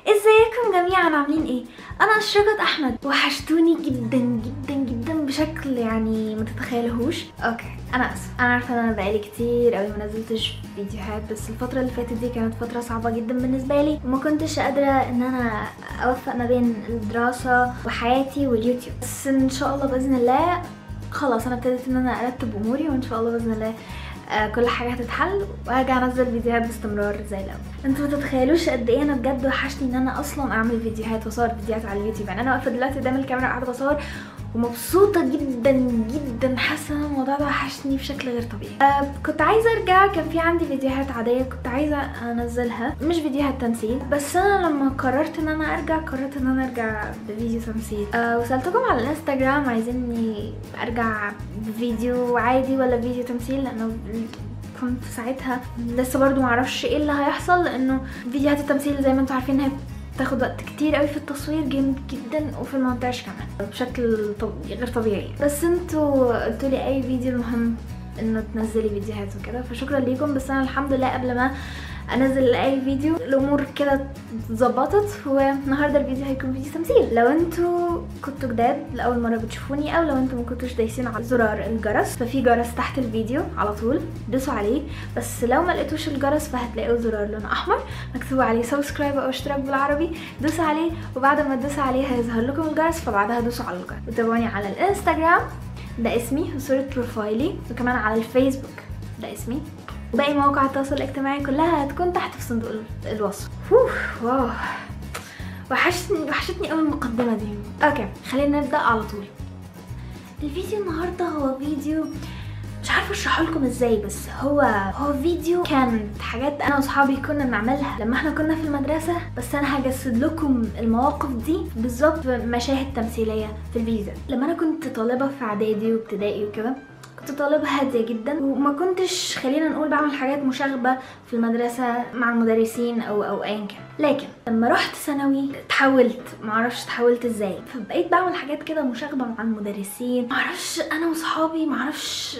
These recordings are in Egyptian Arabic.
ازيكم جميعا عاملين ايه انا اشرقت احمد وحشتوني جدا جدا جدا بشكل يعني ما تتخيلهوش اوكي انا اسف انا عارفه ان انا بقالي كتير قوي ما نزلتش فيديوهات بس الفتره اللي فاتت دي كانت فتره صعبه جدا بالنسبه لي وما كنتش قادره ان انا اوفق ما بين الدراسه وحياتي واليوتيوب بس ان شاء الله باذن الله خلاص انا ابتديت ان انا ارتب اموري وان شاء الله باذن الله آه، كل حاجه هتتحل وهرجع انزل فيديوهات باستمرار زي الاول انتوا ما تتخيلوش قد ايه انا بجد وحشني ان انا اصلا اعمل فيديوهات واصور فيديوهات على اليوتيوب يعني انا واقفه دلوقتي قدام الكاميرا قاعده بصور ومبسوطه جدا جدا حاسه ان الموضوع ده وحشني بشكل غير طبيعي آه كنت عايزه ارجع كان في عندي فيديوهات عاديه كنت عايزه انزلها مش فيديوهات تمثيل بس انا لما قررت ان انا ارجع قررت ان انا ارجع بفيديو تمثيل آه وسالتكم على الانستجرام عايزيني ارجع بفيديو عادي ولا فيديو تمثيل لانه كنت ساعتها لسه برضو معرفش ايه اللي هيحصل لانه فيديوهات التمثيل زي ما انتم عارفين انها بتاخد وقت كتير قوي في التصوير جامد جدا وفي المونتاج كمان بشكل طب... غير طبيعي بس انتوا قلتوا لي اي فيديو المهم انه تنزلي فيديوهات وكده فشكرا ليكم بس انا الحمد لله قبل ما انزل اي فيديو الامور كده اتظبطت والنهارده الفيديو هيكون فيديو تمثيل لو انتوا كنتوا جداد لاول مره بتشوفوني او لو انتوا ما كنتوش دايسين على زرار الجرس ففي جرس تحت الفيديو على طول دوسوا عليه بس لو ما لقيتوش الجرس فهتلاقوا زرار لون احمر مكتوب عليه سبسكرايب او اشتراك بالعربي دوسوا عليه وبعد ما تدوسوا عليه هيظهر لكم الجرس فبعدها دوسوا على الجرس وتابعوني على الانستجرام ده اسمي وصورة بروفايلي وكمان على الفيسبوك ده اسمي وباقي مواقع التواصل الاجتماعي كلها هتكون تحت في صندوق الوصف فوف واو وحشتني وحشتني قوي المقدمه دي اوكي خلينا نبدا على طول الفيديو النهارده هو فيديو مش عارفه اشرحه لكم ازاي بس هو هو فيديو كانت حاجات انا واصحابي كنا بنعملها لما احنا كنا في المدرسه بس انا هجسد لكم المواقف دي بالظبط مشاهد تمثيليه في الفيديو ده لما انا كنت طالبه في اعدادي وابتدائي وكده كنت طالبة هادية جدا وما كنتش خلينا نقول بعمل حاجات مشاغبة في المدرسة مع المدرسين أو أو أيا كان لكن لما رحت ثانوي اتحولت معرفش اتحولت ازاي فبقيت بعمل حاجات كده مشاغبة مع المدرسين معرفش أنا وصحابي معرفش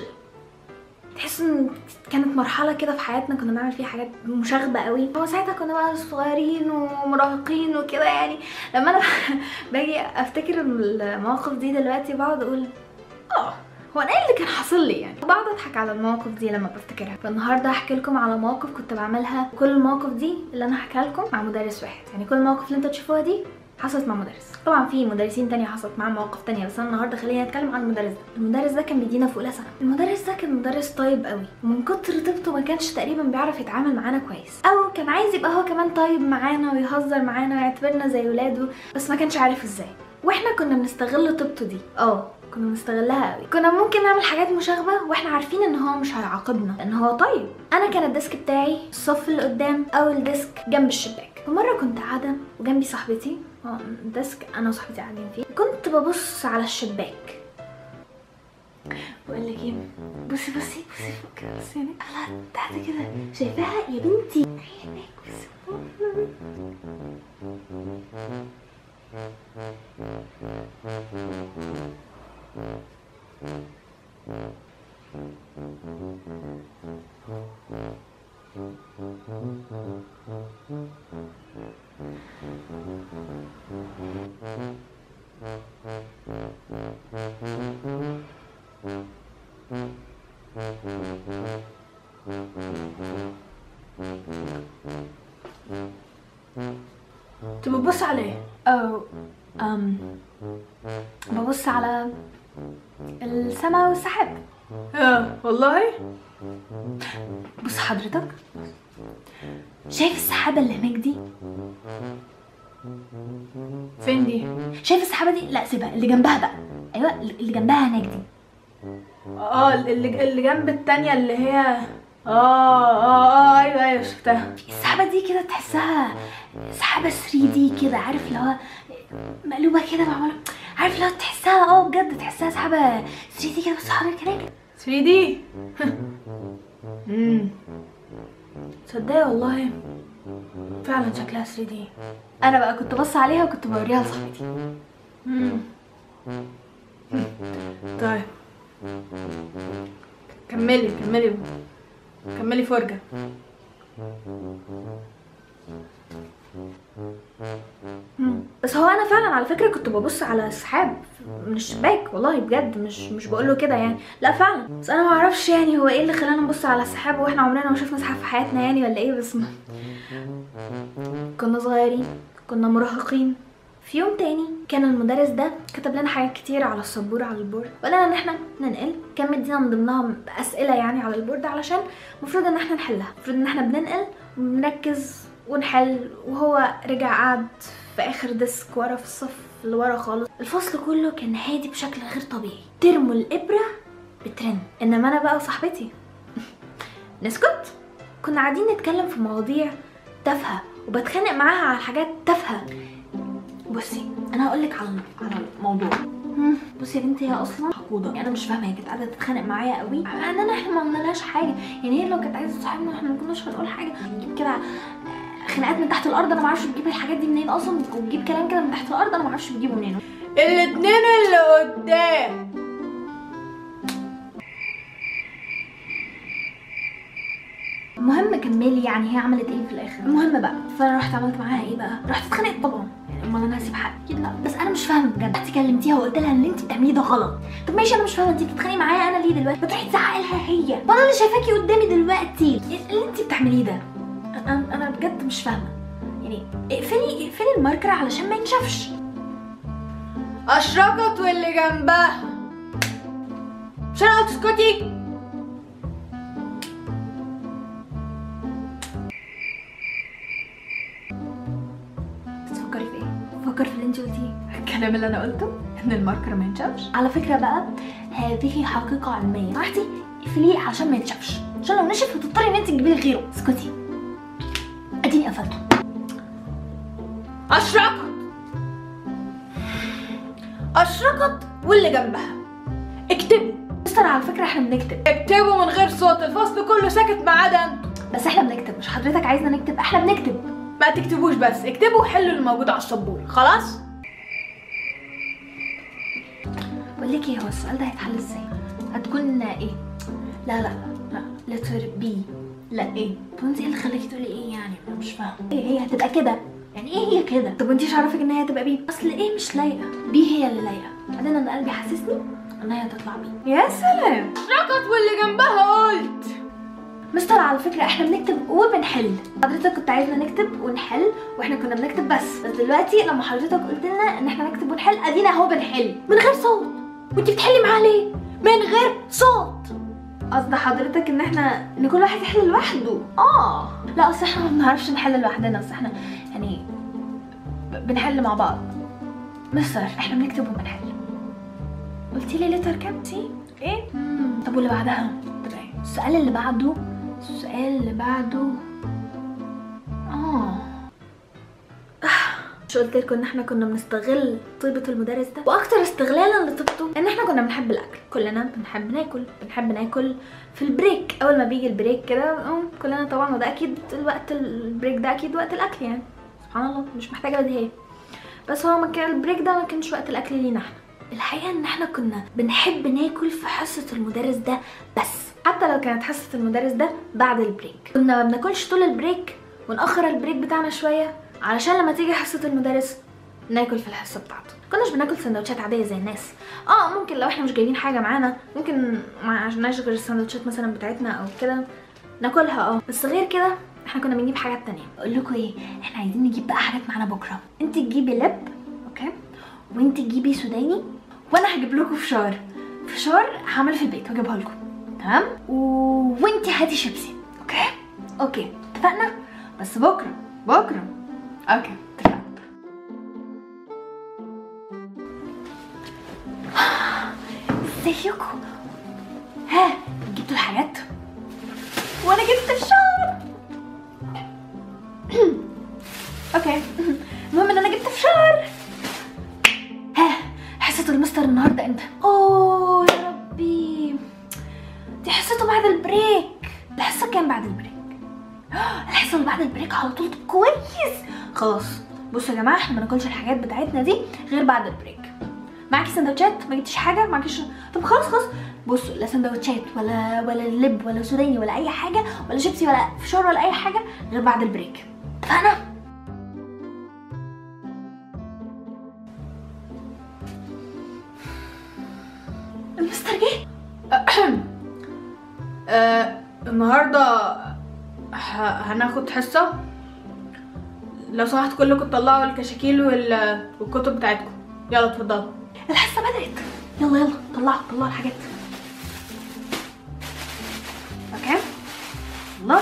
تحس ان كانت مرحله كده في حياتنا كنا بنعمل فيها حاجات مشاغبه قوي هو ساعتها كنا بقى صغيرين ومراهقين وكده يعني لما انا باجي افتكر المواقف دي دلوقتي بقعد اقول اه هو انا ايه اللي كان حاصل لي يعني بقعد اضحك على المواقف دي لما بفتكرها فالنهارده هحكي لكم على مواقف كنت بعملها كل المواقف دي اللي انا هحكيها لكم مع مدرس واحد يعني كل المواقف اللي انتوا تشوفوها دي حصلت مع مدرس طبعا في مدرسين تانية حصلت معاه مواقف تانية بس انا النهارده خلينا نتكلم عن المدرس ده المدرس ده كان بيدينا في اولى ثانوي المدرس ده كان مدرس طيب قوي ومن كتر طيبته ما كانش تقريبا بيعرف يتعامل معانا كويس او كان عايز يبقى هو كمان طيب معانا ويهزر معانا ويعتبرنا زي ولاده بس ما كانش عارف ازاي واحنا كنا بنستغل طيبته دي اه كنا بنستغلها قوي كنا ممكن نعمل حاجات مشاغبه واحنا عارفين ان هو مش هيعاقبنا لان هو طيب انا كان الديسك بتاعي الصف اللي قدام او الديسك جنب الشباك فمره كنت قاعده وجنبي صاحبتي اه الديسك انا وصاحبتي قاعدين فيه كنت ببص على الشباك بقول لك ايه بصي بصي بصي فوق بصي هنا انا تحت كده شايفاها يا بنتي هي هناك بصي كنت ببص على ايه؟ او ام ببص على السماء والسحاب اه والله بص حضرتك شايف السحابة اللي هناك دي؟ فين دي؟ شايف السحابة دي؟ لا سيبها اللي جنبها بقى ايوه اللي جنبها هناك دي اه اللي اللي جنب التانية اللي هي اه اه اه ايوه ايوه شفتها السحابة دي كده تحسها سحابة 3 دي كده عارف اللي هو مقلوبة كده معمولة عارف اللي هو تحسها اه بجد تحسها سحابة 3 دي كده بس حضرتك هناك 3 دي امم تصدقي والله فعلا شكلها 3 دي انا بقى كنت بص عليها وكنت بوريها لصاحبتي امم طيب كملي كملي كملي فرجة مم. بس هو انا فعلا على فكره كنت ببص على السحاب من الشباك والله بجد مش مش بقول له كده يعني لا فعلا بس انا ما اعرفش يعني هو ايه اللي خلانا نبص على السحاب واحنا عمرنا ما شفنا سحاب في حياتنا يعني ولا ايه بس ما. كنا صغيرين كنا مراهقين في يوم تاني كان المدرس ده كتب لنا حاجات كتير على السبورة على البورد وقال لنا ان احنا ننقل كان مدينا من ضمنها اسئله يعني على البورد علشان المفروض ان احنا نحلها المفروض ان احنا بننقل ونركز ونحل وهو رجع قعد في اخر ديسك ورا في الصف اللي ورا خالص الفصل كله كان هادي بشكل غير طبيعي ترموا الابره بترن انما انا بقى وصاحبتي نسكت كنا قاعدين نتكلم في مواضيع تافهه وبتخانق معاها على حاجات تافهه بصي انا هقول لك على على الموضوع مم، بصي يا بنتي هي اصلا حقوده يعني انا مش فاهمه هي كانت قاعده تتخانق معايا قوي مع اننا احنا ما عملناش حاجه يعني هي لو كانت عايزه تصاحبنا احنا ما كناش هنقول حاجه نجيب كده آه، خناقات من تحت الارض انا ما اعرفش بتجيب الحاجات دي منين اصلا وتجيب كلام كده من تحت الارض انا ما اعرفش بتجيبه منين الاتنين اللي قدام المهم كملي يعني هي عملت ايه في الاخر المهم بقى فانا رحت عملت معاها ايه بقى رحت اتخانقت طبعا يعني امال انا هسيب حقي اكيد لا بس انا مش فاهمه بجد رحت كلمتيها وقلت لها ان اللي انت بتعمليه ده غلط طب ماشي انا مش فاهمه انت بتتخانقي معايا انا ليه دلوقتي ما تروحي تزعقي لها هي وانا اللي شايفاكي قدامي دلوقتي اللي انت بتعمليه ده انا انا بجد مش فاهمه يعني اقفلي اقفلي الماركر علشان ما ينشفش اشرقت واللي جنبها مش انا قلت اسكتي بتفكري في ايه بفكر في اللي انت قلتيه الكلام اللي انا قلته ان الماركر ما ينشفش على فكرة بقى هذه حقيقة علمية راحتي اقفليه عشان ما يتشافش عشان لو نشف هتضطري ان انت تجيبي لي غيره اسكتي اديني قفلته اشرقت اشرقت واللي جنبها اكتبوا مستر على فكرة احنا بنكتب اكتبوا من غير صوت الفصل كله ساكت ما عدا انتوا بس احنا بنكتب مش حضرتك عايزنا نكتب احنا بنكتب ما تكتبوش بس اكتبوا وحلوا اللي موجود على السبوره خلاص بقول لك ايه هو السؤال ده هيتحل ازاي هتكون ايه لا لا لا لتر بي لا ايه طب انت ايه اللي خلاكي تقولي ايه يعني انا مش فاهمه ايه هي هتبقى كده يعني ايه هي كده طب وانتي عارفك ان هي هتبقى بي اصل ايه مش لايقه بي هي اللي لايقه بعدين انا قلبي حاسسني ان هي هتطلع بي يا سلام اشرقت واللي جنبها قلت مستر على فكرة احنا بنكتب وبنحل حضرتك كنت عايزنا نكتب ونحل واحنا كنا بنكتب بس بس دلوقتي لما حضرتك قلت لنا ان احنا نكتب ونحل ادينا اهو بنحل من غير صوت وانت بتحلي معاه ليه من غير صوت قصد حضرتك ان احنا ان كل واحد يحل لوحده اه لا اصل احنا ما بنعرفش نحل لوحدنا اصل احنا يعني ب- بنحل مع بعض مستر احنا بنكتب وبنحل قلتي لي لتر كام سي ايه مم. طب واللي بعدها تبقى ايه السؤال اللي بعده السؤال اللي بعده اه مش قلت لكم ان احنا كنا بنستغل طيبة المدرس ده واكتر استغلالا لطيبته ان احنا كنا بنحب الاكل كلنا بنحب ناكل بنحب ناكل في البريك اول ما بيجي البريك كده اه، كلنا طبعا وده اكيد الوقت البريك ده اكيد وقت الاكل يعني سبحان الله مش محتاجه بديهيه بس هو ما كان البريك ده ما كانش وقت الاكل لينا احنا الحقيقه ان احنا كنا بنحب ناكل في حصه المدرس ده بس حتى لو كانت حصه المدرس ده بعد البريك كنا ما بناكلش طول البريك ونأخر البريك بتاعنا شويه علشان لما تيجي حصه المدرس ناكل في الحصه بتاعته كناش بناكل سندوتشات عاديه زي الناس اه ممكن لو احنا مش جايبين حاجه معانا ممكن ما عشناش غير السندوتشات مثلا بتاعتنا او كده ناكلها اه بس غير كده احنا كنا بنجيب حاجات تانية اقول لكم ايه احنا عايزين نجيب بقى حاجات معانا بكره انت تجيبي لب اوكي وانت تجيبي سوداني وانا هجيب لكم فشار فشار هعمله في البيت واجيبها لكم تمام و... وانت هاتي شيبسي اوكي اوكي اتفقنا بس بكره بكره اوكي اتفقنا ازيكم ها جبتوا الحاجات وانا جبت الفشار اوكي المهم ان انا جبت فشار ها حصة المستر النهارده امتى؟ اوه يا ربي دي حصته بعد البريك الحصة كام بعد البريك؟ الحصة اللي بعد البريك على طول طب كويس خلاص بصوا يا جماعة احنا ما ناكلش الحاجات بتاعتنا دي غير بعد البريك معاكي سندوتشات ما جبتيش حاجة معكيش طب خلاص خلاص بصوا لا سندوتشات ولا ولا لب ولا سوداني ولا اي حاجة ولا شيبسي ولا فشار ولا اي حاجة غير بعد البريك اتفقنا؟ المستر جه آه النهارده ه- هناخد حصه لو سمحت كلكم تطلعوا الكشاكيل وال- والكتب بتاعتكم يلا اتفضلوا الحصه بدات يلا يلا طلعوا طلعوا الحاجات اوكي يلا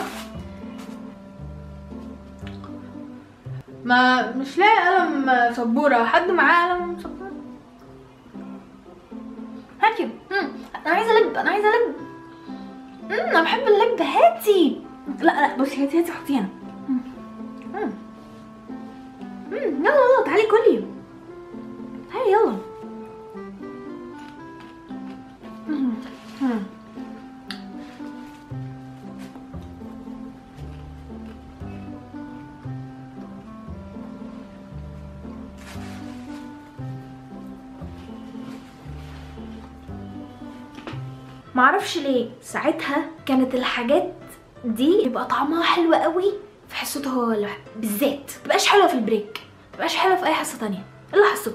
ما مش لاقي قلم سبوره حد معاه قلم سبوره هاتي مم، انا عايزه الب انا عايزه الب مم، انا بحب اللب هاتي لا لا بصي هاتي هاتي حطي هنا مم. مم. مم، يلا يلا تعالي كلي تعالي يلا مم. مم. معرفش ليه ساعتها كانت الحاجات دي يبقى طعمها حلو قوي في حصته هو لوحده بالذات متبقاش حلوه في البريك متبقاش حلوه في اي حصه تانية الا حصته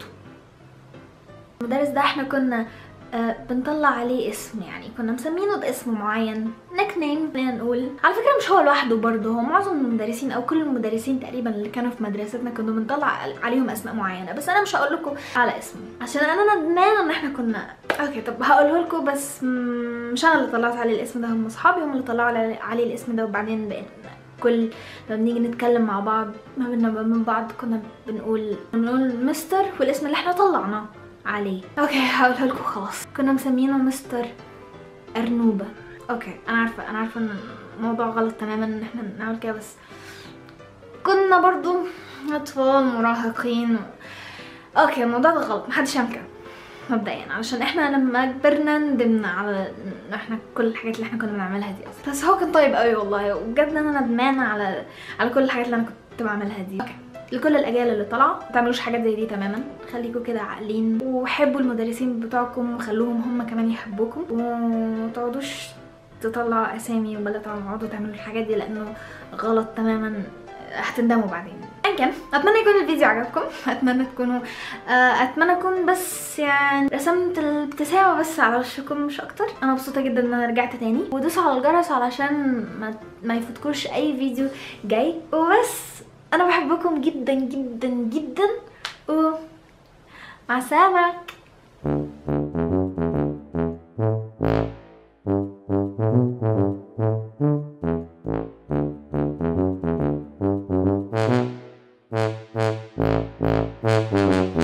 المدرس ده احنا كنا آه بنطلع عليه اسم يعني كنا مسمينه باسم معين نيك نيم خلينا نقول على فكره مش هو لوحده برضه هو معظم المدرسين او كل المدرسين تقريبا اللي كانوا في مدرستنا كنا بنطلع عليهم اسماء معينه بس انا مش هقول لكم على اسمه عشان انا ندمانه ان احنا كنا اوكي طب هقوله لكم بس مم، مش انا اللي طلعت عليه الاسم ده هم اصحابي هم اللي طلعوا علي- عليه الاسم ده وبعدين بقينا كل لما بنيجي نتكلم مع بعض ما بينا وبين بعض كنا بنقول بنقول مستر والاسم اللي احنا طلعناه عليه اوكي هقولها لكم خلاص كنا مسمينه مستر ارنوبه اوكي انا عارفه انا عارفه ان الموضوع غلط تماما ان احنا نعمل كده بس كنا برضو اطفال مراهقين و... اوكي الموضوع ده غلط محدش يعمل كده مبدئيا علشان احنا لما كبرنا ندمنا على ان احنا كل الحاجات اللي احنا كنا بنعملها دي اصلا بس هو كان طيب قوي والله وبجد انا ندمانه على على كل الحاجات اللي انا كنت بعملها دي اوكي لكل الاجيال اللي طالعه ما تعملوش حاجات زي دي تماما خليكم كده عاقلين وحبوا المدرسين بتوعكم وخلوهم هم كمان يحبوكم وما تقعدوش تطلعوا اسامي ولا تقعدوا تعملوا الحاجات دي لانه غلط تماما هتندموا بعدين ان كان اتمنى يكون الفيديو عجبكم اتمنى تكونوا آه، اتمنى اكون بس يعني رسمت الابتسامه بس على وشكم مش اكتر انا مبسوطه جدا ان انا رجعت تاني ودوسوا على الجرس علشان ما, ما يفوتكوش اي فيديو جاي وبس انا بحبكم جدا جدا جدا و مع السلامه Thank you.